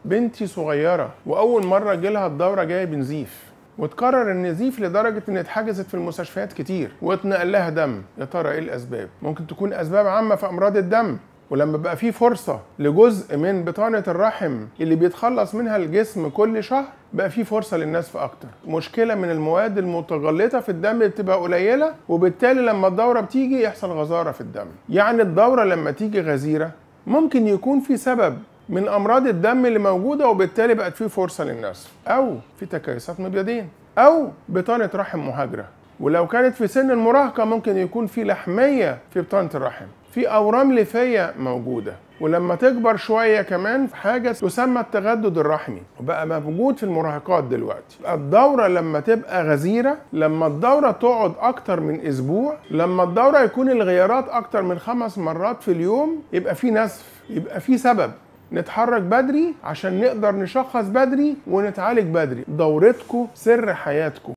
بنتي صغيره واول مره جيلها الدوره جايه بنزيف وتكرر النزيف لدرجة إن اتحجزت في المستشفيات كتير واتنقل لها دم يا ترى إيه الأسباب؟ ممكن تكون أسباب عامة في أمراض الدم ولما بقى في فرصة لجزء من بطانة الرحم اللي بيتخلص منها الجسم كل شهر بقى في فرصة للناس في أكتر مشكلة من المواد المتغلطة في الدم بتبقى قليلة وبالتالي لما الدورة بتيجي يحصل غزارة في الدم يعني الدورة لما تيجي غزيرة ممكن يكون في سبب من امراض الدم اللي موجوده وبالتالي بقت في فرصه للناس او في تكيسات مبيضين او بطانه رحم مهاجره ولو كانت في سن المراهقه ممكن يكون في لحميه في بطانه الرحم في اورام ليفيه موجوده ولما تكبر شويه كمان في حاجه تسمى التجدد الرحمي وبقى موجود في المراهقات دلوقتي الدوره لما تبقى غزيره لما الدوره تقعد اكتر من اسبوع لما الدوره يكون الغيارات اكتر من خمس مرات في اليوم يبقى في نزف يبقى في سبب نتحرك بدري عشان نقدر نشخص بدري ونتعالج بدري دورتكم سر حياتكم